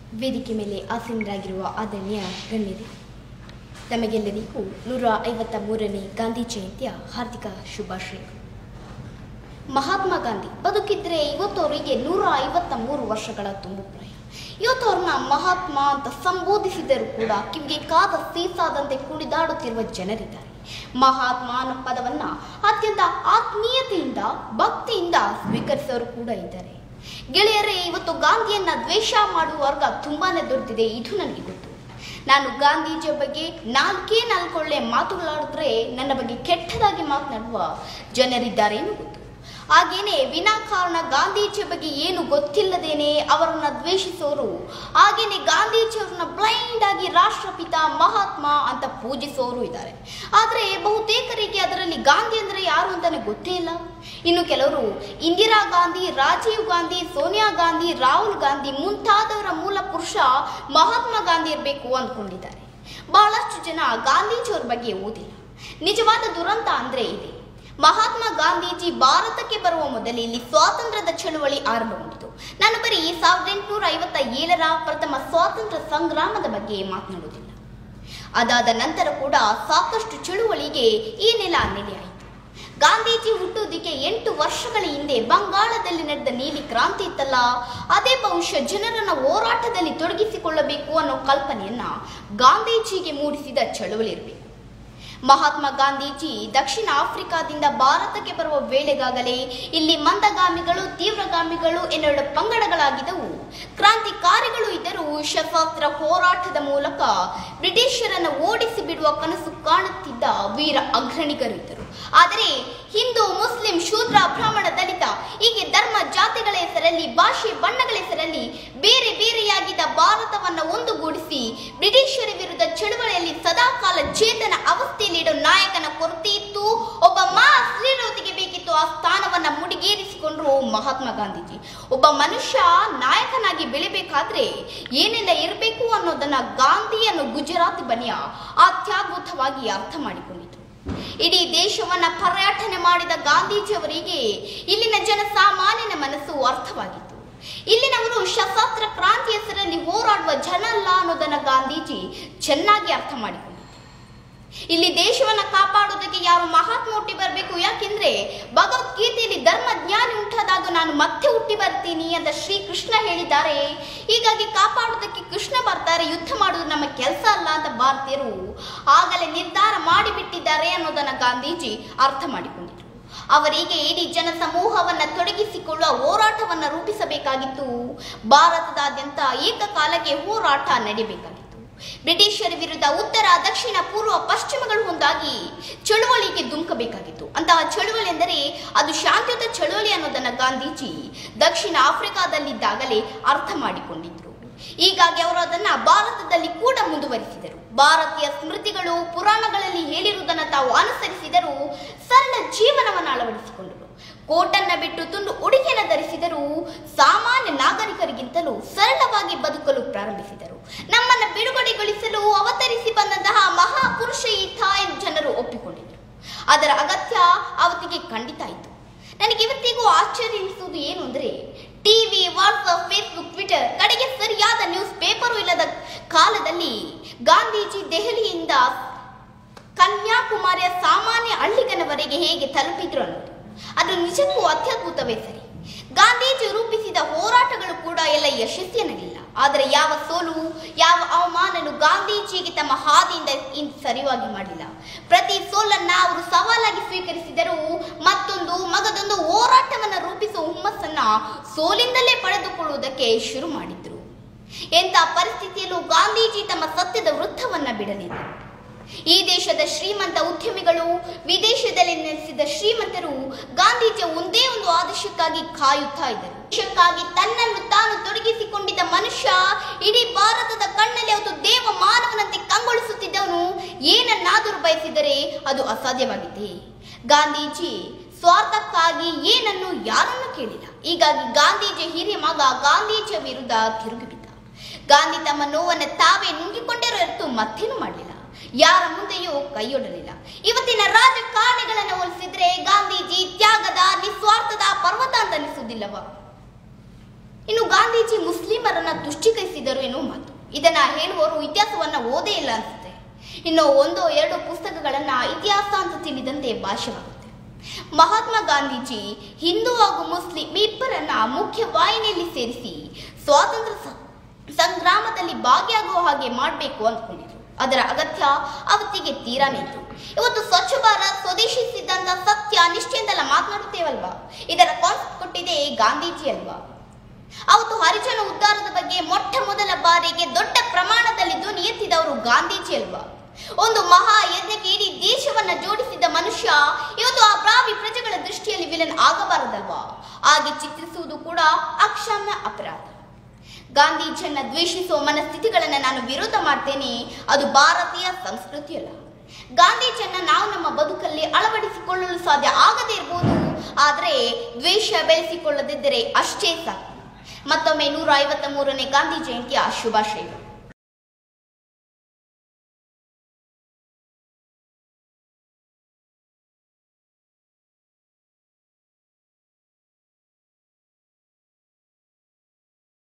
ವೇದಿಕೆ ಮೇಲೆ ಆಸೀನರಾಗಿರುವ ಆದರಣೀಯ ಗಣ್ಯರೇ ತಮಗೆಲ್ಲರಿಗೂ ನೂರ ಐವತ್ತ ಮೂರನೇ ಗಾಂಧಿ ಜಯಂತಿಯ ಹಾರ್ದಿಕ ಶುಭಾಶಯಗಳು ಮಹಾತ್ಮ ಗಾಂಧಿ ಬದುಕಿದ್ರೆ ಇವತ್ತು ಅವರಿಗೆ ನೂರ ಐವತ್ತ ಮೂರು ವರ್ಷಗಳ ತುಂಬು ಪ್ರಾಯ ಇವತ್ತು ಅವ್ರನ್ನ ಮಹಾತ್ಮ ಅಂತ ಸಂಬೋಧಿಸಿದರೂ ಕೂಡ ಕಿವಿಗೆ ಕಾದ ಸೀಸಾದಂತೆ ಕುಣಿದಾಡುತ್ತಿರುವ ಜನರಿದ್ದಾರೆ ಮಹಾತ್ಮ ಅನ್ನೋ ಪದವನ್ನ ಅತ್ಯಂತ ಆತ್ಮೀಯತೆಯಿಂದ ಭಕ್ತಿಯಿಂದ ಸ್ವೀಕರಿಸೋರು ಕೂಡ ಇದ್ದಾರೆ ಗೆಳೆಯರೇ ಇವತ್ತು ಗಾಂಧಿಯನ್ನ ದ್ವೇಷ ಮಾಡುವ ವರ್ಗ ತುಂಬಾನೇ ದೊಡ್ಡದಿದೆ ಇದು ನನಗೆ ಗೊತ್ತು ನಾನು ಗಾಂಧೀಜಿಯ ಬಗ್ಗೆ ನಾಲ್ಕೇ ನಾಲ್ಕು ಒಳ್ಳೆ ಮಾತುಗಳಾಡಿದ್ರೆ ನನ್ನ ಬಗ್ಗೆ ಕೆಟ್ಟದಾಗಿ ಮಾತನಾಡುವ ಜನರಿದ್ದಾರೇನು ಗೊತ್ತು ಹಾಗೇನೆ ವಿನಾಕಾರಣ ಗಾಂಧೀಜಿಯ ಬಗ್ಗೆ ಏನು ಗೊತ್ತಿಲ್ಲದೇನೆ ಅವರನ್ನ ದ್ವೇಷಿಸೋರು ಹಾಗೇನೆ ಗಾಂಧೀಜಿಯವರನ್ನ ಬ್ಲೈಂಡ್ ಆಗಿ ರಾಷ್ಟ್ರಪಿತ ಮಹಾತ್ಮ ಅಂತ ಪೂಜಿಸೋರು ಇದ್ದಾರೆ ಆದರೆ ಬಹುತೇಕರಿಗೆ ಅದರಲ್ಲಿ ಗಾಂಧಿ ಅಂದ್ರೆ ಯಾರು ಅಂತಾನೆ ಗೊತ್ತೇ ಇಲ್ಲ ಇನ್ನು ಕೆಲವರು ಇಂದಿರಾ ಗಾಂಧಿ ರಾಜೀವ್ ಗಾಂಧಿ ಸೋನಿಯಾ ಗಾಂಧಿ ರಾಹುಲ್ ಗಾಂಧಿ ಮುಂತಾದವರ ಮೂಲ ಪುರುಷ ಮಹಾತ್ಮ ಗಾಂಧಿ ಇರಬೇಕು ಅಂದ್ಕೊಂಡಿದ್ದಾರೆ ಬಹಳಷ್ಟು ಜನ ಗಾಂಧೀಜಿಯವ್ರ ಬಗ್ಗೆ ಓದಿಲ್ಲ ನಿಜವಾದ ದುರಂತ ಅಂದ್ರೆ ಇದೆ ಮಹಾತ್ಮ ಗಾಂಧೀಜಿ ಭಾರತಕ್ಕೆ ಬರುವ ಮೊದಲೇ ಇಲ್ಲಿ ಸ್ವಾತಂತ್ರ್ಯದ ಚಳುವಳಿ ಆರಂಭಗೊಂಡಿತು ನಾನು ಬರೀ ಸಾವಿರದ ಎಂಟುನೂರ ಐವತ್ತ ಏಳರ ಪ್ರಥಮ ಸ್ವಾತಂತ್ರ್ಯ ಸಂಗ್ರಾಮದ ಬಗ್ಗೆ ಮಾತನಾಡುವುದಿಲ್ಲ ಅದಾದ ನಂತರ ಕೂಡ ಸಾಕಷ್ಟು ಚಳುವಳಿಗೆ ಈ ನೆಲ ನೆಲೆಯಾಯಿತು ಗಾಂಧೀಜಿ ಹುಟ್ಟುವುದಕ್ಕೆ ಎಂಟು ವರ್ಷಗಳ ಹಿಂದೆ ಬಂಗಾಳದಲ್ಲಿ ನಡೆದ ನೀಲಿ ಕ್ರಾಂತಿ ಇತ್ತಲ್ಲ ಅದೇ ಬಹುಶಃ ಜನರನ್ನ ಹೋರಾಟದಲ್ಲಿ ತೊಡಗಿಸಿಕೊಳ್ಳಬೇಕು ಅನ್ನೋ ಕಲ್ಪನೆಯನ್ನ ಗಾಂಧೀಜಿಗೆ ಮೂಡಿಸಿದ ಚಳುವಳಿ ಇರಬೇಕು ಮಹಾತ್ಮ ಗಾಂಧೀಜಿ ದಕ್ಷಿಣ ಆಫ್ರಿಕಾದಿಂದ ಭಾರತಕ್ಕೆ ಬರುವ ವೇಳೆಗಾಗಲೇ ಇಲ್ಲಿ ಮಂದಗಾಮಿಗಳು ತೀವ್ರಗಾಮಿಗಳು ಎನ್ನೆರಡು ಪಂಗಡಗಳಾಗಿದ್ದವು ಕ್ರಾಂತಿಕಾರಿಗಳು ಇದ್ದರೂ ಸಶಸ್ತ್ರ ಹೋರಾಟದ ಮೂಲಕ ಬ್ರಿಟಿಷರನ್ನು ಓಡಿಸಿ ಬಿಡುವ ಕನಸು ಕಾಣುತ್ತಿದ್ದ ವೀರ ಅಗ್ರಣಿಗರು ಇದ್ದರು ಆದರೆ ಹಿಂದೂ ಮುಸ್ಲಿಂ ಶೂದ್ರ ಬ್ರಾಹ್ಮಣ ದಲಿತ ಹೀಗೆ ಧರ್ಮ ಜಾತಿಗಳ ಹೆಸರಲ್ಲಿ ಭಾಷೆ ಬಣ್ಣಗಳ ಹೆಸರಲ್ಲಿ ಬೇರೆ ಬೇರೆಯಾಗಿದ್ದ ಭಾರತವನ್ನು ಒಂದುಗೂಡಿಸಿ ಬ್ರಿಟಿಷರ ವಿರುದ್ಧ ಚಳುವಳಿಯಲ್ಲಿ ಸದಾಕಾಲ ಚೇತನ ಅವಸ್ಥೆಯಲ್ಲಿಡೋ ನಾಯಕನ ಕೊರತೆ ಇತ್ತು ಒಬ್ಬ ಮಾ ಸ್ತ್ರೀರೋತಿಗೆ ಬೇಕಿತ್ತು ಆ ಸ್ಥಾನವನ್ನ ಮುಡಿಗೇರಿಸಿಕೊಂಡ್ರು ಮಹಾತ್ಮ ಗಾಂಧೀಜಿ ಒಬ್ಬ ಮನುಷ್ಯ ನಾಯಕನಾಗಿ ಬೆಳಿಬೇಕಾದ್ರೆ ಏನೆಲ್ಲ ಇರಬೇಕು ಅನ್ನೋದನ್ನ ಗಾಂಧಿ ಅನ್ನೋ ಗುಜರಾತಿ ಬನಿಯ ಅತ್ಯದ್ಭುತವಾಗಿ ಅರ್ಥ ಮಾಡಿಕೊಂಡಿತು ಇಡೀ ದೇಶವನ್ನ ಪರ್ಯಟನೆ ಮಾಡಿದ ಗಾಂಧೀಜಿಯವರಿಗೆ ಇಲ್ಲಿನ ಜನಸಾಮಾನ್ಯನ ಮನಸ್ಸು ಅರ್ಥವಾಗಿತ್ತು ಇಲ್ಲಿನವರು ಸಶಸ್ತ್ರ ಕ್ರಾಂತಿ ಹೆಸರಲ್ಲಿ ಹೋರಾಡುವ ಜನ ಅಲ್ಲ ಅನ್ನೋದನ್ನ ಗಾಂಧೀಜಿ ಚೆನ್ನಾಗಿ ಅರ್ಥ ಮಾಡಿಕೊಂಡಿದ್ರು ಇಲ್ಲಿ ದೇಶವನ್ನ ಕಾಪಾಡುವುದಕ್ಕೆ ಯಾರು ಮಹಾತ್ಮ ಹುಟ್ಟಿ ಬರಬೇಕು ಯಾಕೆಂದ್ರೆ ಭಗವದ್ಗೀತೆಯಲ್ಲಿ ಧರ್ಮ ಜ್ಞಾನಿ ಉಂಟಾದಾಗ ನಾನು ಮತ್ತೆ ಹುಟ್ಟಿ ಬರ್ತೀನಿ ಅಂತ ಶ್ರೀಕೃಷ್ಣ ಹೇಳಿದ್ದಾರೆ ಹೀಗಾಗಿ ಕಾಪಾಡುವುದಕ್ಕೆ ಕೃಷ್ಣ ಬರ್ತಾರೆ ಯುದ್ಧ ಮಾಡುವುದು ನಮ್ಮ ಕೆಲಸ ಅಲ್ಲ ಅಂತ ಭಾರತೀಯರು ಆಗಲೇ ನಿರ್ಧಾರ ಮಾಡಿಬಿಟ್ಟಿದ್ದಾರೆ ಅನ್ನೋದನ್ನ ಗಾಂಧೀಜಿ ಅರ್ಥ ಮಾಡಿಕೊಂಡಿದ್ರು ಅವರಿಗೆ ಇಡೀ ಜನ ಸಮೂಹವನ್ನ ತೊಡಗಿಸಿಕೊಳ್ಳುವ ಹೋರಾಟವನ್ನ ರೂಪಿಸಬೇಕಾಗಿತ್ತು ಭಾರತದಾದ್ಯಂತ ಏಕಕಾಲಕ್ಕೆ ಹೋರಾಟ ನಡೆಯಬೇಕಾಗಿತ್ತು ಬ್ರಿಟಿಷರ ವಿರುದ್ಧ ಉತ್ತರ ದಕ್ಷಿಣ ಪೂರ್ವ ಪಶ್ಚಿಮಗಳು ಒಂದಾಗಿ ಚಳುವಳಿಗೆ ಧುಮುಕಬೇಕಾಗಿತ್ತು ಅಂತಹ ಚಳುವಳಿ ಎಂದರೆ ಅದು ಶಾಂತಿಯುತ ಚಳುವಳಿ ಅನ್ನೋದನ್ನ ಗಾಂಧೀಜಿ ದಕ್ಷಿಣ ಆಫ್ರಿಕಾದಲ್ಲಿದ್ದಾಗಲೇ ಅರ್ಥ ಮಾಡಿಕೊಂಡಿದ್ರು ಹೀಗಾಗಿ ಅವರು ಅದನ್ನ ಭಾರತದಲ್ಲಿ ಕೂಡ ಮುಂದುವರಿಸಿದರು ಭಾರತೀಯ ಸ್ಮೃತಿಗಳು ಪುರಾಣಗಳಲ್ಲಿ ಹೇಳಿರುವುದನ್ನು ತಾವು ಅನುಸರಿಸಿದರು ಸರಳ ಜೀವನವನ್ನು ಅಳವಡಿಸಿಕೊಂಡರು ಕೋಟನ್ನ ಬಿಟ್ಟು ತುಂಡು ಉಡುಗೆಯನ್ನು ಧರಿಸಿದರು ಸಾಮಾನ್ಯ ನಾಗರಿಕರಿಗಿಂತಲೂ ಸರಳವಾಗಿ ಬದುಕಲು ಪ್ರಾರಂಭಿಸಿದರು ನಮ್ಮನ್ನ ಬಿಡುಗಡೆಗೊಳಿಸಲು ಅವತರಿಸಿ ಬಂದಂತಹ ಮಹಾಪುರುಷ ಈತ ಎಂದು ಜನರು ಒಪ್ಪಿಕೊಂಡಿದ್ದರು ಅದರ ಅಗತ್ಯ ಅವತ್ತಿಗೆ ಖಂಡಿತ ಇತ್ತು ನನಗೆ ಇವತ್ತಿಗೂ ಆಶ್ಚರ್ಯ ಎನಿಸುವುದು ಏನು ಅಂದ್ರೆ ಟಿವಿ ವಾಟ್ಸ್ಆಪ್ ಫೇಸ್ಬುಕ್ ಟ್ವಿಟರ್ ಕಡೆಗೆ ಸರಿಯಾದ ನ್ಯೂಸ್ ಪೇಪರು ಇಲ್ಲದ ಕಾಲದಲ್ಲಿ ಗಾಂಧೀಜಿ ದೆಹಲಿಯಿಂದ ಕನ್ಯಾಕುಮಾರಿಯ ಸಾಮಾನ್ಯ ಹಳ್ಳಿಗನವರೆಗೆ ಹೇಗೆ ತಲುಪಿದ್ರು ಅನ್ನೋದು ಅದು ನಿಜಕ್ಕೂ ಅತ್ಯದ್ಭುತವೇ ಸರಿ ಗಾಂಧೀಜಿ ರೂಪಿಸಿದ ಹೋರಾಟಗಳು ಕೂಡ ಎಲ್ಲ ಯಶಸ್ವಿಯಾಗಲಿಲ್ಲ ಆದರೆ ಯಾವ ಸೋಲು ಯಾವ ಅವಮಾನನು ಗಾಂಧೀಜಿಗೆ ತಮ್ಮ ಹಾದಿಯಿಂದ ಇನ್ ಸರಿವಾಗಿ ಮಾಡಿಲ್ಲ ಪ್ರತಿ ಸೋಲನ್ನ ಅವರು ಸವಾಲಾಗಿ ಸ್ವೀಕರಿಸಿದರು ಮತ್ತೊಂದು ಮಗದೊಂದು ಹೋರಾಟವನ್ನ ರೂಪಿಸುವ ಹುಮ್ಮಸ್ಸನ್ನ ಸೋಲಿಂದಲೇ ಪಡೆದುಕೊಳ್ಳುವುದಕ್ಕೆ ಶುರು ಮಾಡಿದ್ರು ಎಂಥ ಪರಿಸ್ಥಿತಿಯಲ್ಲೂ ಗಾಂಧೀಜಿ ತಮ್ಮ ಸತ್ಯದ ವೃತ್ತವನ್ನ ಬಿಡಲಿಲ್ಲ ಈ ದೇಶದ ಶ್ರೀಮಂತ ಉದ್ಯಮಿಗಳು ವಿದೇಶದಲ್ಲಿ ನೆಲೆಸಿದ ಶ್ರೀಮಂತರು ಗಾಂಧೀಜಿಯ ಒಂದೇ ಒಂದು ಆದೇಶಕ್ಕಾಗಿ ಕಾಯುತ್ತಾ ಇದ್ದರು ದೇಶಕ್ಕಾಗಿ ತನ್ನನ್ನು ತಾನು ತೊಡಗಿಸಿಕೊಂಡಿದ್ದ ಮನುಷ್ಯ ಇಡೀ ಭಾರತದ ಕಣ್ಣಲ್ಲಿ ಅವತ್ತು ದೇವ ಮಾನವನಂತೆ ಕಂಗೊಳಿಸುತ್ತಿದ್ದವನು ಏನನ್ನಾದರೂ ಬಯಸಿದರೆ ಅದು ಅಸಾಧ್ಯವಾಗಿದ್ದೆ ಗಾಂಧೀಜಿ ಸ್ವಾರ್ಥಕ್ಕಾಗಿ ಏನನ್ನು ಯಾರನ್ನು ಕೇಳಿಲ್ಲ ಹೀಗಾಗಿ ಗಾಂಧೀಜಿಯ ಹಿರಿಯ ಮಗ ಗಾಂಧೀಜಿಯ ವಿರುದ್ಧ ತಿರುಗಿಬಿದ್ದ ಗಾಂಧಿ ತಮ್ಮ ನೋವನ್ನು ತಾವೇ ನುಂಗಿಕೊಂಡರೂ ಹೊರತು ಮತ್ತೇನು ಮಾಡಲಿಲ್ಲ ಯಾರ ಮುಂದೆಯೂ ಕೈಯೊಡಲಿಲ್ಲ ಇವತ್ತಿನ ರಾಜಕಾರಣಿಗಳನ್ನು ಹೋಲಿಸಿದ್ರೆ ಗಾಂಧೀಜಿ ತ್ಯಾಗದ ನಿಸ್ವಾರ್ಥದ ಪರ್ವತ ಅಂತ ಅನಿಸುವುದಿಲ್ಲವ ಇನ್ನು ಗಾಂಧೀಜಿ ಮುಸ್ಲಿಮರನ್ನ ತುಷ್ಟೀಕರಿಸಿದರು ಎನ್ನುವ ಮಾತು ಇದನ್ನ ಹೇಳುವವರು ಇತಿಹಾಸವನ್ನ ಓದೇ ಇಲ್ಲ ಅನ್ಸುತ್ತೆ ಇನ್ನು ಒಂದೋ ಎರಡೋ ಪುಸ್ತಕಗಳನ್ನ ಇತಿಹಾಸ ಅಂತ ತಿಳಿದಂತೆ ಭಾಷೆವಾಗುತ್ತೆ ಮಹಾತ್ಮ ಗಾಂಧೀಜಿ ಹಿಂದೂ ಹಾಗೂ ಮುಸ್ಲಿಂ ಇಬ್ಬರನ್ನ ಮುಖ್ಯ ವಾಹಿನಿಯಲ್ಲಿ ಸೇರಿಸಿ ಸ್ವಾತಂತ್ರ್ಯ ಸ- ಸಂಗ್ರಾಮದಲ್ಲಿ ಭಾಗಿಯಾಗುವ ಹಾಗೆ ಮಾಡಬೇಕು ಅಂದ್ಕೊಂಡಿದ್ರು ಅದರ ಅಗತ್ಯ ಅವತ್ತಿಗೆ ತೀರಾನೇ ಇತ್ತು ಇವತ್ತು ಸ್ವಚ್ಛ ಭಾರತ್ ಸ್ವದೇಶಿ ಸಿದ್ಧಾಂತ ಸತ್ಯ ನಿಷ್ಠೆಯಿಂದೆಲ್ಲ ಮಾತನಾಡುತ್ತೇವಲ್ವಾ ಇದರ ಕಾನ್ಸೆಪ್ಟ್ ಕೊಟ್ಟಿದೆ ಗಾಂಧೀಜಿ ಅಲ್ವಾ ಅವತ್ತು ಹರಿಜನ ಉದ್ಧಾರದ ಬಗ್ಗೆ ಮೊಟ್ಟ ಮೊದಲ ಬಾರಿಗೆ ದೊಡ್ಡ ಪ್ರಮಾಣದಲ್ಲಿ ಧ್ವನಿ ಎತ್ತಿದವರು ಗಾಂಧೀಜಿ ಅಲ್ವಾ ಒಂದು ಮಹಾ ಯಜ್ಞಕ್ಕೆ ಇಡೀ ದೇಶವನ್ನ ಜೋಡಿಸಿದ್ದ ಮನುಷ್ಯ ಇವತ್ತು ಆ ಬ್ರಾಹ್ಮಿ ಪ್ರಜೆಗಳ ದೃಷ್ಟಿಯಲ್ಲಿ ವಿಲನ್ ಆಗಬಾರದಲ್ವಾ ಹಾಗೆ ಚಿತ್ರಿಸುವುದು ಕೂಡ ಅಕ್ಷಮ್ಯ ಅಪರಾಧ ಗಾಂಧೀಜಿಯನ್ನ ದ್ವೇಷಿಸುವ ಮನಸ್ಥಿತಿಗಳನ್ನ ನಾನು ವಿರೋಧ ಮಾಡ್ತೇನೆ ಅದು ಭಾರತೀಯ ಸಂಸ್ಕೃತಿಯಲ್ಲ ಗಾಂಧೀಜಿಯನ್ನ ನಾವು ನಮ್ಮ ಬದುಕಲ್ಲಿ ಅಳವಡಿಸಿಕೊಳ್ಳಲು ಸಾಧ್ಯ ಆಗದೇ ಇರಬಹುದು ಆದರೆ ದ್ವೇಷ ಬೆಳೆಸಿಕೊಳ್ಳದಿದ್ದರೆ ಅಷ್ಟೇ ಸಾಕು ಮತ್ತೊಮ್ಮೆ ನೂರ ಐವತ್ತ ಮೂರನೇ ಗಾಂಧಿ ಜಯಂತಿಯ ಶುಭಾಶಯಗಳು